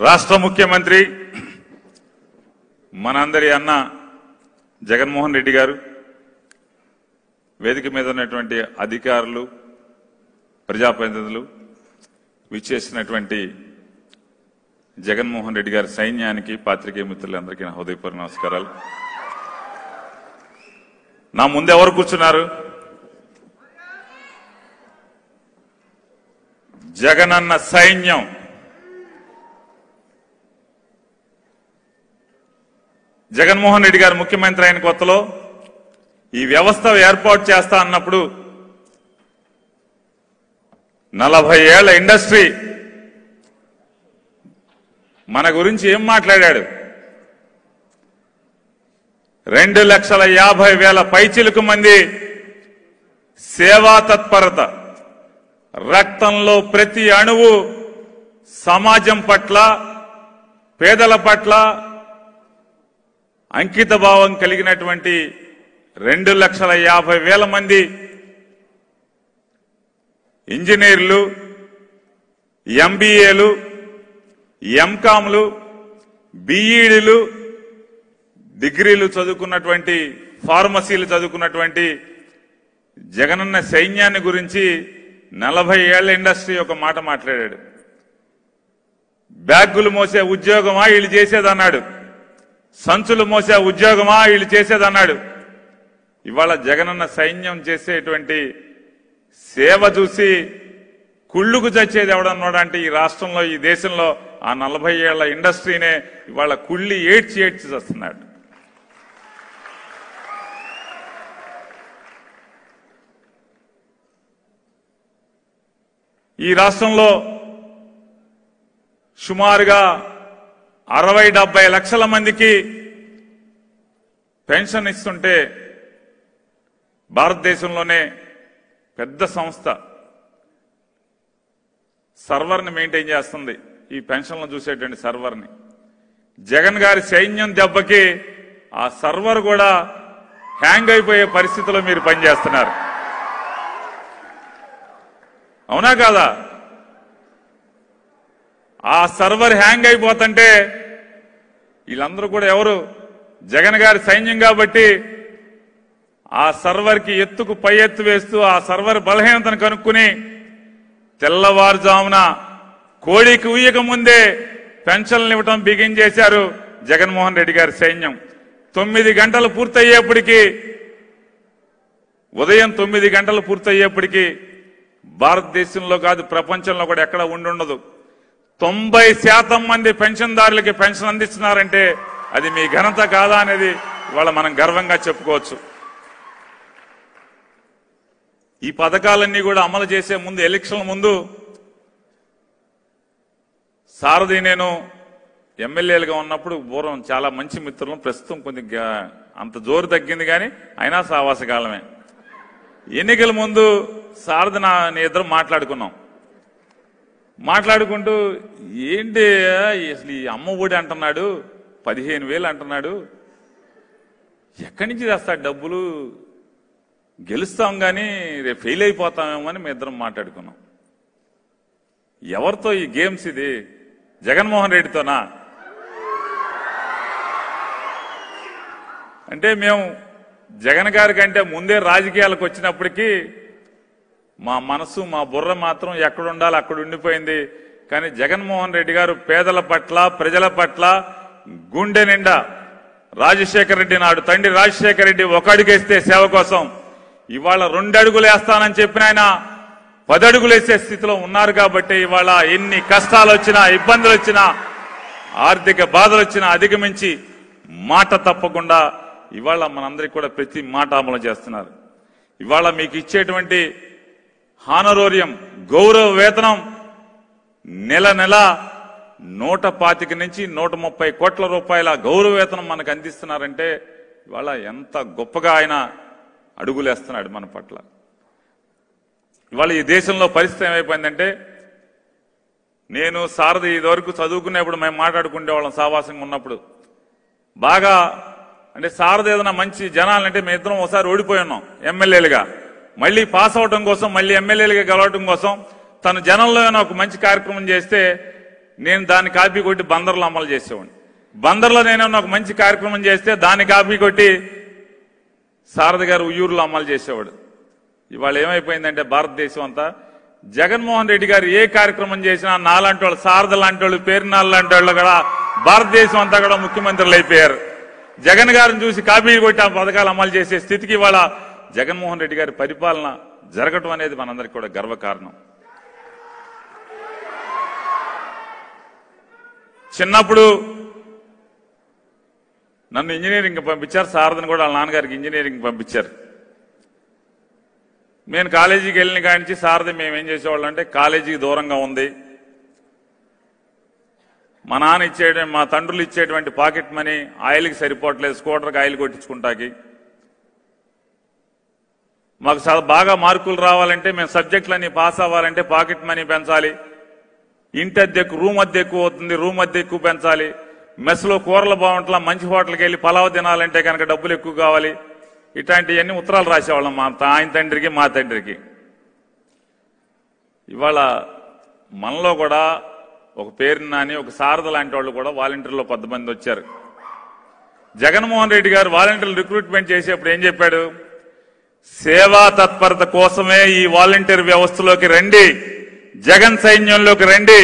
రాష్ట్ర ముఖ్యమంత్రి మనందరి అన్న జగన్మోహన్ రెడ్డి గారు వేదిక మీద ఉన్నటువంటి అధికారులు ప్రజాప్రతినిధులు విచ్చేసినటువంటి జగన్మోహన్ రెడ్డి గారి సైన్యానికి పాత్రికేయ మిత్రులందరికీ నా హృదయపూర్వక నమస్కారాలు నా ముందు ఎవరు కూర్చున్నారు జగనన్న సైన్యం జగన్మోహన్ రెడ్డి గారు ముఖ్యమంత్రి అయిన కొత్తలో ఈ వ్యవస్థ ఏర్పాటు చేస్తా అన్నప్పుడు నలభై ఏళ్ల ఇండస్ట్రీ మన గురించి ఏం మాట్లాడాడు రెండు లక్షల యాభై వేల పైచిలుకు మంది సేవా తత్పరత రక్తంలో ప్రతి అణువు సమాజం పట్ల పేదల పట్ల అంకిత భావం కలిగినటువంటి రెండు లక్షల యాభై వేల మంది ఇంజనీర్లు ఎంబీఏలు ఎంకామ్లు బీఈడీలు డిగ్రీలు చదువుకున్నటువంటి ఫార్మసీలు చదువుకున్నటువంటి జగనన్న సైన్యాన్ని గురించి నలభై ఏళ్ల ఇండస్ట్రీ ఒక మాట మాట్లాడాడు బ్యాగులు మోసే ఉద్యోగమా వీళ్ళు చేసేదన్నాడు సంచులు మోసే ఉద్యోగమా వీళ్ళు చేసేదన్నాడు ఇవాళ జగనన్న సైన్యం చేసేటువంటి సేవ చూసి కుళ్ళుకు చచ్చేది ఎవడన్నాడు అంటే ఈ రాష్ట్రంలో ఈ దేశంలో ఆ నలభై ఏళ్ల ఇండస్ట్రీనే ఇవాళ కుళ్ళి ఏడ్చి ఏడ్చి వస్తున్నాడు ఈ రాష్ట్రంలో సుమారుగా అరవై డెబ్బై లక్షల మందికి పెన్షన్ ఇస్తుంటే భారతదేశంలోనే పెద్ద సంస్థ సర్వర్ని మెయింటైన్ చేస్తుంది ఈ పెన్షన్లు చూసేటువంటి సర్వర్ని జగన్ గారి సైన్యం దెబ్బకి ఆ సర్వర్ కూడా హ్యాంగ్ అయిపోయే పరిస్థితిలో మీరు పనిచేస్తున్నారు అవునా కాదా ఆ సర్వర్ హ్యాంగ్ అయిపోతుంటే వీళ్ళందరూ కూడా ఎవరు జగన్ గారి సైన్యం కాబట్టి ఆ సర్వర్కి ఎత్తుకు పై ఎత్తు వేస్తూ ఆ సర్వర్ బలహీనతను కనుక్కుని తెల్లవారుజామున కోడికి ఉయ్యక ముందే పెన్షన్లు ఇవ్వటం బిగిన్ చేశారు జగన్మోహన్ రెడ్డి గారి సైన్యం తొమ్మిది గంటలు పూర్తయ్యేప్పటికీ ఉదయం తొమ్మిది గంటలు పూర్తయ్యేప్పటికీ భారతదేశంలో కాదు ప్రపంచంలో కూడా ఎక్కడ ఉండుండదు తొంభై శాతం మంది పెన్షన్దారులకి పెన్షన్ అందిస్తున్నారంటే అది మీ ఘనత కాదా అనేది ఇవాళ మనం గర్వంగా చెప్పుకోవచ్చు ఈ పథకాలన్నీ కూడా అమలు చేసే ముందు ఎలక్షన్ల ముందు సారథి నేను ఎమ్మెల్యేలుగా ఉన్నప్పుడు పూర్వం చాలా మంచి మిత్రులను ప్రస్తుతం కొద్దిగా అంత జోరు తగ్గింది కానీ అయినా సావాస కాలమే ఎన్నికల ముందు సారథి నా నీ ఇద్దరు మాట్లాడుకున్నాం మాట్లాడుకుంటూ ఏంటి అసలు ఈ అమ్మ ఒడి అంటున్నాడు పదిహేను వేలు అంటున్నాడు ఎక్కడి నుంచి తెస్తాడు డబ్బులు గెలుస్తాం కానీ రేపు ఫెయిల్ అయిపోతామేమో అని మీ ఇద్దరం మాట్లాడుకున్నాం ఎవరితో ఈ గేమ్స్ ఇది జగన్మోహన్ రెడ్డితోనా అంటే మేము జగన్ గారి కంటే ముందే రాజకీయాలకు వచ్చినప్పటికీ మా మనసు మా బుర్ర మాత్రం ఎక్కడ ఉండాలి అక్కడ ఉండిపోయింది కానీ జగన్మోహన్ రెడ్డి గారు పేదల పట్ల ప్రజల పట్ల గుండె నిండా రాజశేఖర రెడ్డి నాడు తండ్రి రాజశేఖర రెడ్డి ఒక అడుగేస్తే సేవ కోసం ఇవాళ రెండు అడుగులు వేస్తానని చెప్పిన ఆయన పది అడుగులు వేసే స్థితిలో ఉన్నారు కాబట్టి ఇవాళ ఎన్ని కష్టాలు వచ్చినా ఇబ్బందులు వచ్చినా ఆర్థిక బాధలు వచ్చినా అధిగమించి మాట తప్పకుండా ఇవాళ మనందరికి కూడా ప్రతి మాట అమలు చేస్తున్నారు ఇవాళ మీకు ఇచ్చేటువంటి హానరోర్యం గౌరవ వేతనం నెల నెల నూట పాతిక నుంచి నూట ముప్పై కోట్ల రూపాయల గౌరవ వేతనం మనకు అందిస్తున్నారంటే ఇవాళ ఎంత గొప్పగా ఆయన అడుగులేస్తున్నాడు మన పట్ల ఇవాళ ఈ దేశంలో పరిస్థితి ఏమైపోయిందంటే నేను సారథి ఇదివరకు చదువుకునేప్పుడు మేము మాట్లాడుకునే వాళ్ళం సావాసంగా ఉన్నప్పుడు బాగా అంటే సారథి ఏదైనా మంచి జనాలంటే మేము ఇద్దరం ఒకసారి ఓడిపోయి ఉన్నాం ఎమ్మెల్యేలుగా మళ్ళీ పాస్ అవడం కోసం మళ్ళీ ఎమ్మెల్యేలుగా గెలవడం కోసం తను జనంలో ఏమైనా ఒక మంచి కార్యక్రమం చేస్తే నేను దాన్ని కాపీ కొట్టి బందర్లో అమలు చేసేవాడిని బందర్లో నేను ఒక మంచి కార్యక్రమం చేస్తే దాన్ని కాపీ కొట్టి శారద గారు ఉయ్యూరులో అమలు చేసేవాడు ఇవాళ ఏమైపోయిందంటే భారతదేశం అంతా జగన్మోహన్ రెడ్డి గారు ఏ కార్యక్రమం చేసినా నాలాంటి వాళ్ళు శారద లాంటి వాళ్ళు పేరునాళ్ళ లాంటి వాళ్ళు కూడా భారతదేశం అంతా కూడా ముఖ్యమంత్రులు అయిపోయారు జగన్ గారిని చూసి కాపీ కొట్టి ఆ పథకాలు అమలు చేసే స్థితికి ఇవాళ జగన్మోహన్ రెడ్డి గారి పరిపాలన జరగటం అనేది మనందరికీ కూడా గర్వకారణం చిన్నప్పుడు నన్ను ఇంజనీరింగ్ పంపించారు శారదని కూడా వాళ్ళ నాన్నగారికి ఇంజనీరింగ్ పంపించారు నేను కాలేజీకి వెళ్ళిన కాడి నుంచి శారద మేము ఏం చేసేవాళ్ళం అంటే కాలేజీకి దూరంగా ఉంది మా నాన్న ఇచ్చే మా తండ్రులు ఇచ్చేటువంటి పాకెట్ మనీ ఆయిల్కి సరిపోవట్లేదు స్కూటర్కి ఆయిల్ కొట్టించుకుంటాకి మాకు చాలా బాగా మార్కులు రావాలంటే మేము సబ్జెక్టులన్నీ పాస్ అవ్వాలంటే పాకెట్ మనీ పెంచాలి ఇంటి అద్దె ఎక్కువ రూమ్ అద్దె ఎక్కువ అవుతుంది రూమ్ అద్దె ఎక్కువ పెంచాలి మెస్లో కూరలు బాగుంటలా మంచి హోటల్కి వెళ్ళి పలావ్ తినాలంటే కనుక డబ్బులు ఎక్కువ కావాలి ఇట్లాంటివన్నీ ఉత్తరాలు రాసేవాళ్ళం మా తా- ఆయన తండ్రికి మా తండ్రికి ఇవాళ మనలో కూడా ఒక పేరు నాని ఒక శారద లాంటి వాళ్ళు కూడా వాలంటీర్లో కొంతమంది వచ్చారు జగన్మోహన్ రెడ్డి గారు వాలంటీర్లు రిక్రూట్మెంట్ చేసేప్పుడు ఏం చెప్పాడు సేవా తత్పరత కోసమే ఈ వాలంటీర్ వ్యవస్థలోకి రండి జగన్ సైన్యంలోకి రండి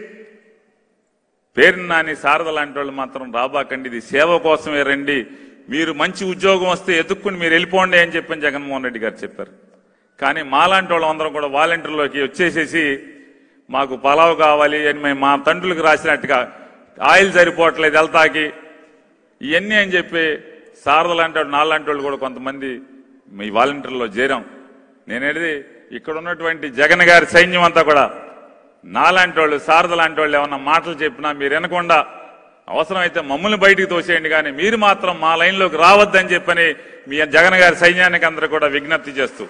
పేరు నాని శారద లాంటి వాళ్ళు మాత్రం రాబాకండి ఇది సేవ కోసమే రండి మీరు మంచి ఉద్యోగం వస్తే ఎదుక్కుని మీరు వెళ్ళిపోండి అని చెప్పని జగన్మోహన్ రెడ్డి గారు చెప్పారు కానీ మాలాంటి వాళ్ళం అందరం కూడా వాలంటీర్లోకి వచ్చేసేసి మాకు పలావ్ కావాలి అని మేము మా తండ్రులకు రాసినట్టుగా ఆయిల్ సరిపోవట్లేదు వెళ్తాకి ఇవన్నీ అని చెప్పి శారద లాంటి వాళ్ళు నాలాంటి వాళ్ళు కూడా కొంతమంది మీ వాలంటీర్లో చేరాం నేనేది ఇక్కడ ఉన్నటువంటి జగన్ గారి సైన్యం అంతా కూడా నాలాంటి వాళ్ళు శారద లాంటి వాళ్ళు ఏమన్నా మాటలు చెప్పినా మీరు వినకుండా అవసరమైతే మమ్మల్ని బయటికి తోసేయండి కానీ మీరు మాత్రం మా లైన్లోకి రావద్దని చెప్పని మీ జగన్ గారి సైన్యానికి అందరూ కూడా విజ్ఞప్తి చేస్తూ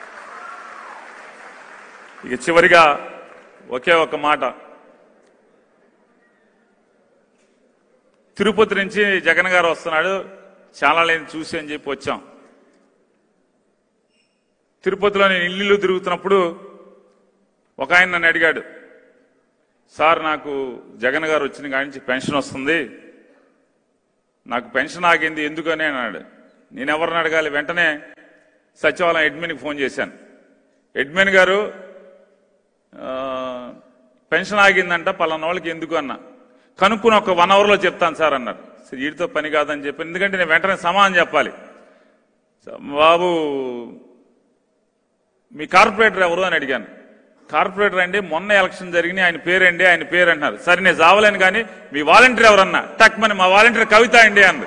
ఇక చివరిగా ఒకే ఒక మాట తిరుపతి నుంచి జగన్ గారు వస్తున్నాడు చాలా లేని చూసి అని చెప్పి వచ్చాం తిరుపతిలో నేను ఇల్లు తిరుగుతున్నప్పుడు ఒక ఆయన నన్ను అడిగాడు సార్ నాకు జగన్ గారు వచ్చిన కాడి నుంచి పెన్షన్ వస్తుంది నాకు పెన్షన్ ఆగింది ఎందుకని అన్నాడు నేను ఎవరిని అడగాలి వెంటనే సచివాలయం అడ్మిన్కి ఫోన్ చేశాను అడ్మిన్ గారు ఆ, పెన్షన్ ఆగిందంట పలానా వాళ్ళకి ఎందుకు అన్నా కనుక్కుని ఒక వన్ అవర్లో చెప్తాను సార్ అన్నారు సరే, వీడితో పని కాదని చెప్పి ఎందుకంటే నేను వెంటనే సమాధానం చెప్పాలి బాబు మీ కార్పొరేటర్ ఎవరు అని అడిగాను కార్పొరేటర్ అండి మొన్న ఎలక్షన్ జరిగినాయి ఆయన పేరండి ఆయన పేరు అంటున్నారు సరే నేను జావలేను కానీ మీ వాలంటీర్ ఎవరన్నా టక్ మని మా వాలంటీర్ కవిత అండి అంది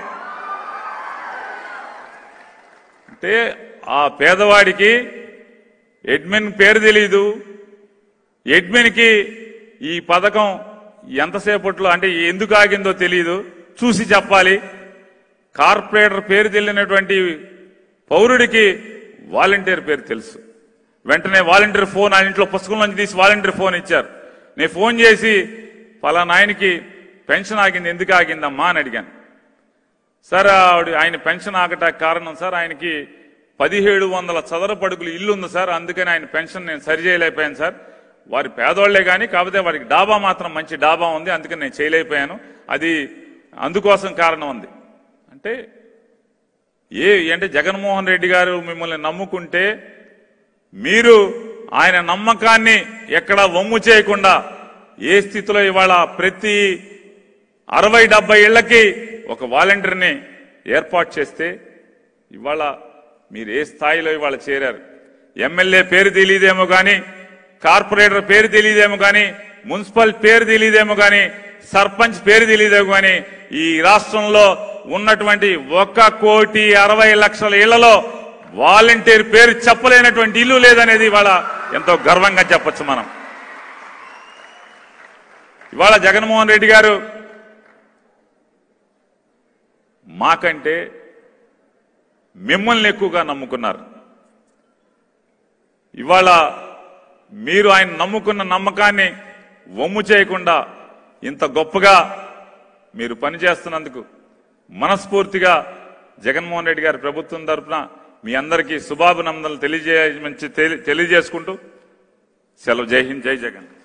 అంటే ఆ పేదవాడికి అడ్మిన్ పేరు తెలియదు అడ్మిన్కి ఈ పథకం ఎంతసేపట్లో అంటే ఎందుకు ఆగిందో తెలియదు చూసి చెప్పాలి కార్పొరేటర్ పేరు తెలియనటువంటి పౌరుడికి వాలంటీర్ పేరు తెలుసు వెంటనే వాలంటీర్ ఫోన్ ఆయన ఇంట్లో పుస్తకం నుంచి తీసి వాలంటీర్ ఫోన్ ఇచ్చారు నేను ఫోన్ చేసి పలానా ఆయనకి పెన్షన్ ఆగింది ఎందుకు ఆగిందమ్మా అని అడిగాను సార్ ఆవిడ ఆయన పెన్షన్ ఆగటానికి కారణం సార్ ఆయనకి పదిహేడు వందల చదరపు అడుగులు ఇల్లు ఉంది సార్ అందుకని ఆయన పెన్షన్ నేను సరి చేయలేకపోయాను సార్ వారి పేదోళ్లే కానీ కాకపోతే వారికి డాబా మాత్రం మంచి డాబా ఉంది అందుకని నేను చేయలేకపోయాను అది అందుకోసం కారణం ఉంది అంటే ఏ అంటే జగన్మోహన్ రెడ్డి గారు మిమ్మల్ని నమ్ముకుంటే మీరు ఆయన నమ్మకాన్ని ఎక్కడ వమ్ము చేయకుండా ఏ స్థితిలో ఇవాళ ప్రతి అరవై డెబ్బై ఇళ్లకి ఒక వాలంటీర్ని ఏర్పాటు చేస్తే ఇవాళ మీరు ఏ స్థాయిలో ఇవాళ చేరారు ఎమ్మెల్యే పేరు తెలియదేమో కానీ కార్పొరేటర్ పేరు తెలియదేమో కానీ మున్సిపల్ పేరు తెలియదేమో కానీ సర్పంచ్ పేరు తెలియదేమో కానీ ఈ రాష్ట్రంలో ఉన్నటువంటి ఒక కోటి అరవై లక్షల ఇళ్లలో వాలంటీర్ పేరు చెప్పలేనటువంటి ఇల్లు లేదనేది ఇవాళ ఎంతో గర్వంగా చెప్పొచ్చు మనం ఇవాళ జగన్మోహన్ రెడ్డి గారు మాకంటే మిమ్మల్ని ఎక్కువగా నమ్ముకున్నారు ఇవాళ మీరు ఆయన నమ్ముకున్న నమ్మకాన్ని వమ్ము చేయకుండా ఇంత గొప్పగా మీరు పనిచేస్తున్నందుకు మనస్ఫూర్తిగా జగన్మోహన్ రెడ్డి గారి ప్రభుత్వం తరఫున మీ అందరికీ శుభాభినందనలు తెలియజేయ తెలియజేసుకుంటూ సెలవు జై హింద్ జై జగన్